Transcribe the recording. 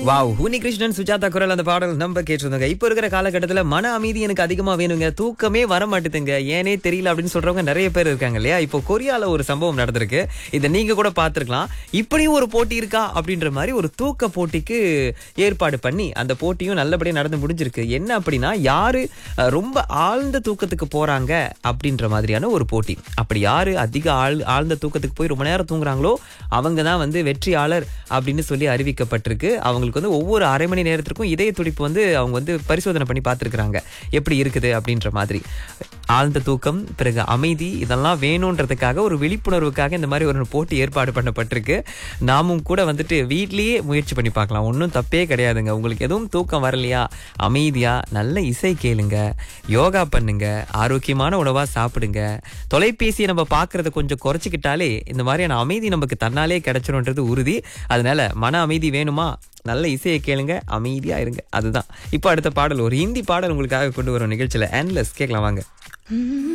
wow ஹூனி Krishnan Sujatha குரல் அந்த பாடல் நம்ம கேட்டிருந்தோங்க இப்போ இருக்கிற காலகட்டத்துல மன அமைதி எனக்கு அதிகமா வேணுங்க தூக்கமே வர மாட்டேதுங்க ஏனே தெரியல அப்படின்னு சொல்றவங்க நிறைய பேர் இருக்காங்க இல்லையா இப்போ கொரியால ஒரு சம்பவம் நடந்திருக்கு இதை நீங்க கூட பார்த்திருக்கலாம் இப்படியும் ஒரு போட்டி இருக்கா அப்படின்ற மாதிரி ஒரு தூக்க போட்டிக்கு ஏற்பாடு பண்ணி அந்த போட்டியும் நல்லபடியா நடந்து முடிஞ்சிருக்கு என்ன அப்படின்னா யாரு அஹ், ரொம்ப ஆழ்ந்த தூக்கத்துக்கு போறாங்க அப்படின்ற மாதிரியான ஒரு போட்டி அப்படி யாரு அதிக ஆழ் ஆழ்ந்த தூக்கத்துக்கு போய் ரொம்ப நேரம் தூங்குறாங்களோ அவங்க தான் வந்து வெற்றியாளர் அப்படின்னு சொல்லி அறிவிக்கப்பட்டிருக்கு அவங்களுக்கு வந்து ஒவ்வொரு அரை மணி நேரத்திற்கும் இதய துடிப்பு வந்து அவங்க வந்து பரிசோதனை பண்ணி பார்த்துருக்குறாங்க எப்படி இருக்குது அப்படின்ற மாதிரி ஆழ்ந்த தூக்கம் பிறகு அமைதி இதெல்லாம் வேணுன்றதுக்காக ஒரு விழிப்புணர்வுக்காக இந்த மாதிரி ஒரு போட்டி ஏற்பாடு பண்ணப்பட்டிருக்கு நாமும் கூட வந்துட்டு வீட்லயே முயற்சி பண்ணி பார்க்கலாம் ஒன்றும் தப்பே கிடையாதுங்க உங்களுக்கு எதுவும் தூக்கம் வரலையா அமைதியா நல்ல இசை கேளுங்க யோகா பண்ணுங்க ஆரோக்கியமான உணவா சாப்பிடுங்க தொலைபேசியை நம்ம பார்க்கறத கொஞ்சம் குறைச்சிக்கிட்டாலே இந்த மாதிரியான அமைதி நமக்கு தன்னாலே கிடைச்சிரும்ன்றது உறுதி அதனால மன அமைதி வேணுமா நல்ல இசையை கேளுங்க அமைதியா இருங்க அதுதான் இப்போ அடுத்த பாடல் ஒரு ஹிந்தி பாடல் உங்களுக்காக கொண்டு வரும் நிகழ்ச்சியில endless கேட்கலாம் வாங்க